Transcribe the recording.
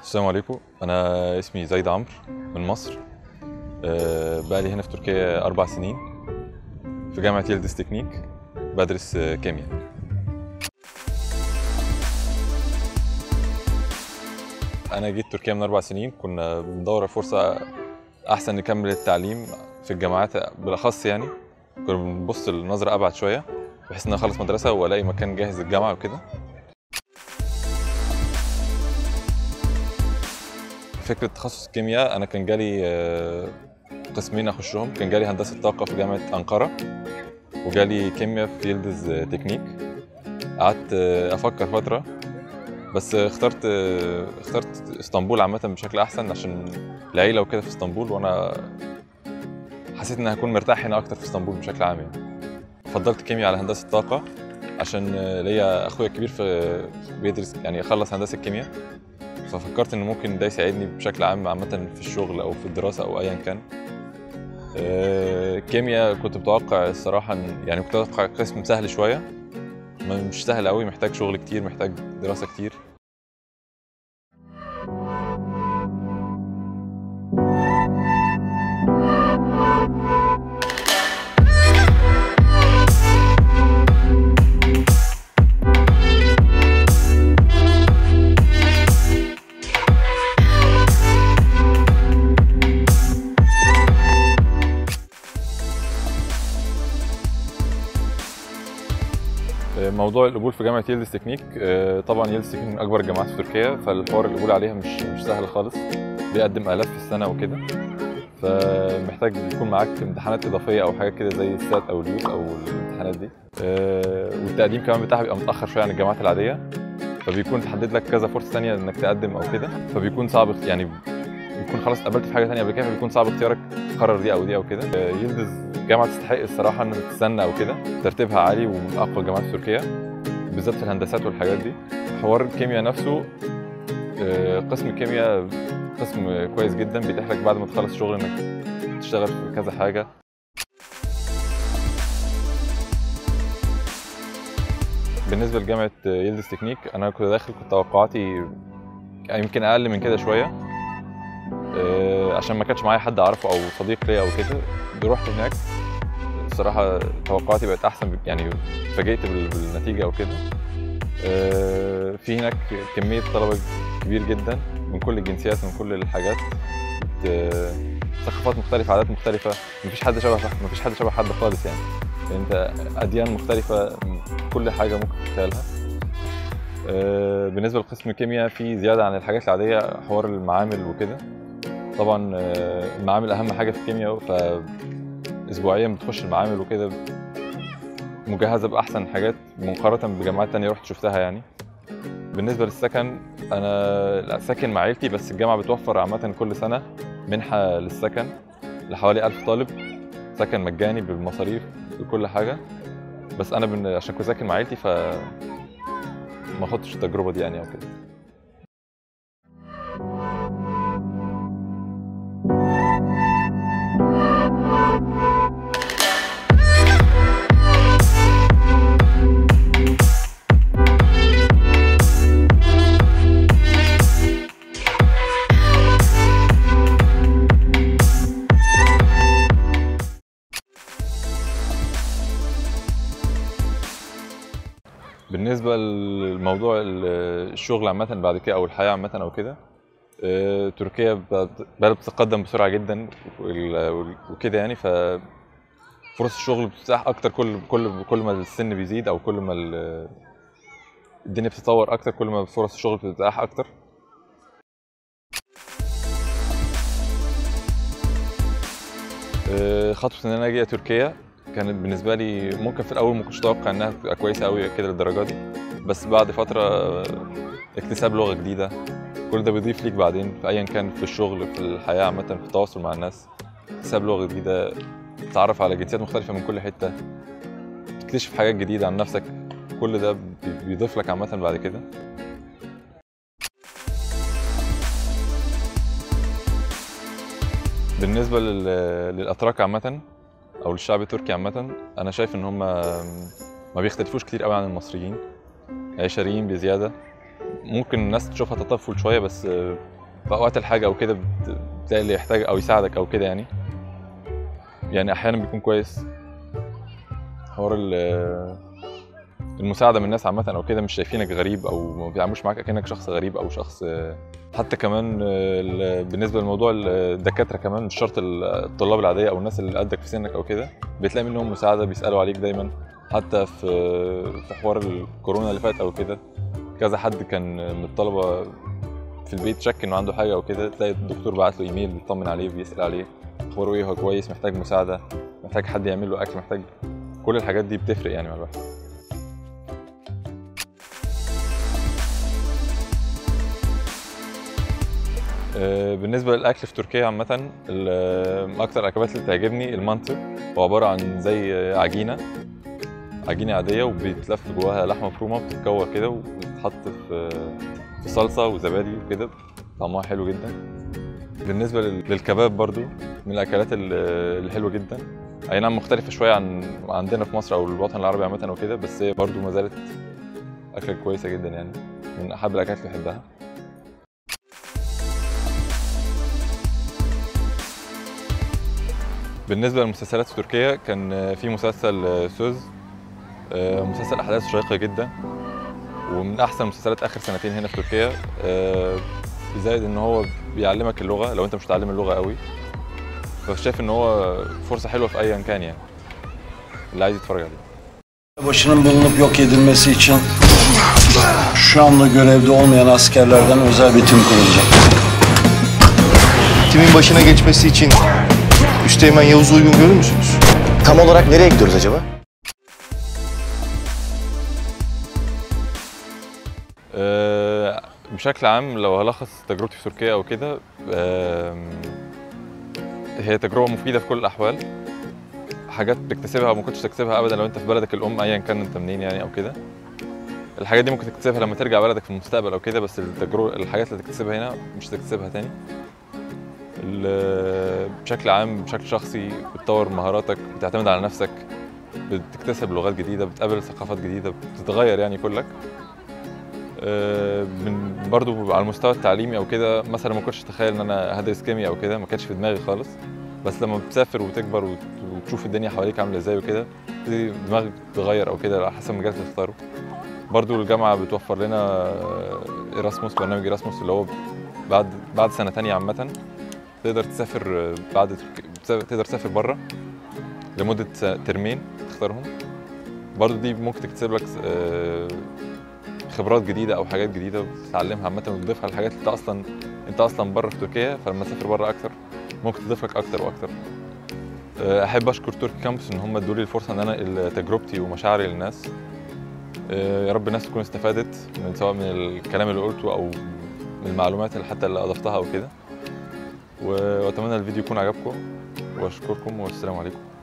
السلام عليكم انا اسمي زايد عمرو من مصر آه، بقالي هنا في تركيا اربع سنين في جامعه يلدز تكنيك بدرس آه، كيمياء انا جيت تركيا من اربع سنين كنا بندور على فرصه احسن نكمل التعليم في الجامعات بالاخص يعني كنا بنبص لنظره ابعد شويه بحيث ان أنا اخلص مدرسه والاقي مكان جاهز للجامعه وكده فكره تخصص الكيمياء انا كان جالي آه، قسمين اخشهم كان جالي هندسه طاقه في جامعه انقره وجالي كيمياء في يلدز آه، تكنيك قعدت آه، افكر فتره بس آه، اخترت آه، اخترت اسطنبول عامه بشكل احسن عشان العيله وكده في اسطنبول وانا حسيت ان هكون مرتاح هنا اكتر في اسطنبول بشكل عام يعني فضلت كيمياء على هندسه طاقه عشان آه، ليا اخويا الكبير في بيدرس يعني خلص هندسه كيمياء ففكرت ان ممكن ده يساعدني بشكل عام عامه في الشغل او في الدراسه او ايا كان آه، كيمياء كنت متوقع الصراحه إن- يعني كنت متوقع قسم سهل شويه ما- مش سهل قوي محتاج شغل كتير محتاج دراسه كتير موضوع القبول في جامعه يلدز تكنيك آه، طبعا يلدز تكنيك من اكبر الجامعات في تركيا فالحوار القبول عليها مش مش سهل خالص بيقدم الاف في السنه وكده فمحتاج يكون معاك امتحانات اضافيه او حاجه كده زي السات او اليوت او الامتحانات دي آه، والتقديم كمان بتاعها بيبقى متاخر شويه عن الجامعات العاديه فبيكون تحدد لك كذا فرصه ثانيه انك تقدم او كده فبيكون صعب اخت- يعني بيكون خلاص اتقبلت في حاجه ثانيه قبل كده فبيكون صعب اختيارك تقرر دي او دي او كده آه، يلدز جامعه تستحق الصراحه انك تستنى او كده ترتيبها عالي ومن اقوى الجامعات في تركيا بالذات في الهندسات والحاجات دي حوار الكيمياء نفسه آه، قسم الكيمياء قسم كويس جدا بيتيح لك بعد ما تخلص شغل انك تشتغل في كذا حاجه بالنسبه لجامعه يلدز تكنيك انا كنت داخل كنت توقعاتي يمكن اقل من كده شويه آه، عشان ما كانش معايا حد اعرفه او صديق ليا او كده رحت هناك الصراحه توقعاتي بقت احسن بك- يعني اتفاجئت بال- بالنتيجه او كده آه، في هناك كميه طلبه كبير جدا من كل الجنسيات من كل الحاجات بت- ثقافات مختلفه عادات مختلفه مفيش حد شبه مفيش حد شبه حد خالص يعني انت اديان مختلفه كل حاجه ممكن تتخيلها آه، بالنسبه لقسم الكيمياء في زياده عن الحاجات العاديه حوار المعامل وكده طبعا آه، المعامل اهم حاجه في الكيمياء ف اسبوعيا بتخش المعامل وكده مجهزه باحسن حاجات مقارنه بجامعات تانية رحت شفتها يعني بالنسبه للسكن انا لا ساكن مع عيلتي بس الجامعه بتوفر عامه كل سنه منحه للسكن لحوالي 1000 طالب سكن مجاني بالمصاريف بكل حاجه بس انا بن... عشان كنت ساكن مع عيلتي ف ما خدتش التجربه دي يعني او كده بالنسبة لموضوع ال- الشغل عامة بعد كده أو الحياة عامة أو كده آه، تركيا بقت بقت بتتقدم بسرعة جدا وال- وال- وكده يعني ف فرص الشغل بتتاح أكتر كل كل كل ما السن بيزيد أو كل ما ال- الدنيا بتتطور أكتر كل ما فرص الشغل بتتاح أكتر آه، خطوة إن أنا أجي تركيا كانت بالنسبة لي ممكن في الأول ما كنتش أتوقع إنها تبقى كويسة أوي كده للدرجة دي بس بعد فترة آه، اكتساب لغة جديدة كل ده بيضيف ليك بعدين في أيا كان في الشغل في الحياة عامة في التواصل مع الناس اكتساب لغة جديدة تتعرف على جنسيات مختلفة من كل حتة تكتشف حاجات جديدة عن نفسك كل ده بي- بيضيف لك عامة بعد كده بالنسبة لل- للأتراك عامة أو للشعب التركي عامة أنا شايف إن هم ما بيختلفوش كتير قوي عن المصريين عشريين بزيادة ممكن الناس تشوفها تطفل شوية بس في اوقات الحاجه او كده بت- بتلاقي اللي يحتاج او يساعدك او كده يعني يعني احيانا بيكون كويس حوار ال- المساعده من الناس عامه او كده مش شايفينك غريب او ما بيعاملوش معاك اكنك شخص غريب او شخص حتى كمان ال- بالنسبه لموضوع الدكاتره كمان مش شرط الطلاب العاديه او الناس اللي قدك في سنك او كده بتلاقي منهم مساعده بيسالوا عليك دايما حتى في في حوار الكورونا اللي فات او كده كذا حد كان من الطلبه في البيت شك انه عنده حاجه او كده تلاقي الدكتور بعت له ايميل بيطمن عليه بيسال عليه اخباره ايه هو كويس محتاج مساعده محتاج حد يعمل له اكل محتاج كل الحاجات دي بتفرق يعني مع الواحد آه، بالنسبه للاكل في تركيا عامه ال- من اكتر الاكلات اللي بتعجبني المانتو هو عباره عن زي عجينه عجينه عاديه وبيتلف جواها لحمه مفرومه بتتكور كده وبتتحط في في صلصه وزبادي وكده طعمها حلو جدا بالنسبه لل- للكباب برضو من الاكلات ال- الحلوه جدا اي نعم مختلفه شويه عن عندنا في مصر او الوطن العربي عامه او كده بس هي برضو ما زالت اكله كويسه جدا يعني من احب الاكلات اللي بحبها بالنسبه للمسلسلات في تركيا كان في مسلسل سوز آه، مسلسل احداث شيقه جدا ومن احسن المسلسلات اخر سنتين هنا في تركيا آه، زائد ان هو بيعلمك اللغه لو انت مش متعلم اللغه قوي فشايف ان هو فرصه حلوه في ايا كان يعني اللي عايز يتفرج عليه Başının bulunup yok edilmesi için şu anda görevde olmayan askerlerden özel bir tim kurulacak. Timin başına geçmesi için Üsteğmen Yavuz'u uygun görür müsünüz? Tam olarak nereye gidiyoruz acaba? آه، بشكل عام لو هلخص تجربتي في تركيا او كده آم، هي تجربه مفيده في كل الاحوال حاجات بتكتسبها وما كنتش تكتسبها ابدا لو انت في بلدك الام ايا كان انت منين يعني او كده الحاجات دي ممكن تكتسبها لما ترجع بلدك في المستقبل او كده بس التجربه الحاجات اللي تكتسبها هنا مش هتكتسبها تاني ال- بشكل عام بشكل شخصي بتطور مهاراتك بتعتمد على نفسك بتكتسب لغات جديده بتقابل ثقافات جديده بتتغير يعني كلك آه، من برضو على المستوى التعليمي او كده مثلا ما كنتش اتخيل ان انا هدرس كيمياء او كده ما كانش في دماغي خالص بس لما بتسافر وتكبر وت- وتشوف الدنيا حواليك عامله ازاي وكده تبتدي دماغك تتغير او كده على حسب المجال اللي تختاره برضو الجامعه بتوفر لنا ايراسموس برنامج ايراسموس اللي هو بعد بعد سنه تانية عامه تقدر تسافر آه، بعد ترك- تقدر تسافر بره لمده س- ترمين تختارهم برضو دي ممكن تكتسب لك آه، خبرات جديده او حاجات جديده بتتعلمها عامه وتضيفها للحاجات اللي انت اصلا انت اصلا بره في تركيا فلما تسافر بره اكتر ممكن تضيف لك اكتر واكتر أه، احب اشكر تركي كامبس ان هم ادوا لي الفرصه ان انا انقل تجربتي ومشاعري للناس أه، يا رب الناس تكون استفادت من سواء من الكلام اللي قلته او من المعلومات اللي حتى اللي اضفتها او كده و- واتمنى الفيديو يكون عجبكم واشكركم والسلام عليكم